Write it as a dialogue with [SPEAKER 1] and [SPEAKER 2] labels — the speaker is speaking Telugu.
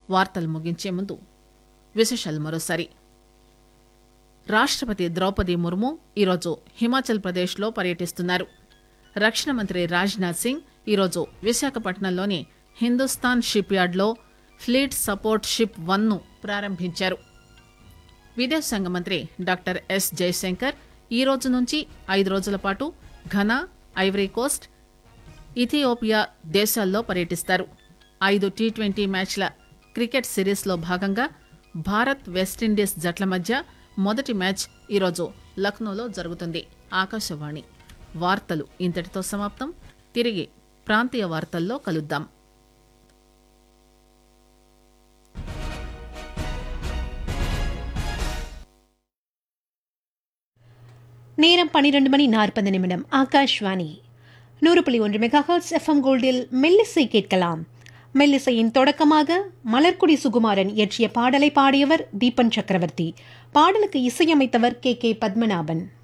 [SPEAKER 1] వార్తలు ముగించే ముందు విశేషాలు మరోసారి రాష్టపతి ద్రౌపది ముర్ము ఈరోజు హిమాచల్ ప్రదేశ్లో పర్యటిస్తున్నారు రక్షణ మంత్రి రాజ్నాథ్ సింగ్ ఈరోజు విశాఖపట్నంలోని హిందుస్థాన్ షిప్ యార్డ్లో ఫ్లీట్ సపోర్ట్ షిప్ వన్ ను ప్రారంభించారు విదేశాంగ మంత్రి డాక్టర్ ఎస్ జయశంకర్ ఈ రోజు నుంచి ఐదు రోజుల పాటు ఘనా ఐవరీ కోస్ట్ ఇథియోపియా దేశాల్లో పర్యటిస్తారు ఐదు టీ ట్వంటీ మ్యాచ్ల క్రికెట్ సిరీస్లో భాగంగా భారత్ వెస్టిండీస్ జట్ల మధ్య మొదటి మ్యాచ్ ఈరోజు లక్నోలో జరుగుతుంది ఆకాశవాణి వార్తలు ఇంతటితో సమాప్తం తిరిగి ప్రాంతీయ వార్తల్లో కలుద్దాం
[SPEAKER 2] நேரம் பன்னிரண்டு மணி நாற்பது நிமிடம் ஆகாஷ்வாணி நூறு புள்ளி ஒன்று மெகாஹர்ட்ஸ் எஃப்எம் கோல்டில் மெல்லிசை கேட்கலாம் மெல்லிசையின் தொடக்கமாக மலர்குடி சுகுமாரன் இயற்றிய பாடலை பாடியவர் தீபன் சக்கரவர்த்தி பாடலுக்கு இசையமைத்தவர் கே கே பத்மநாபன்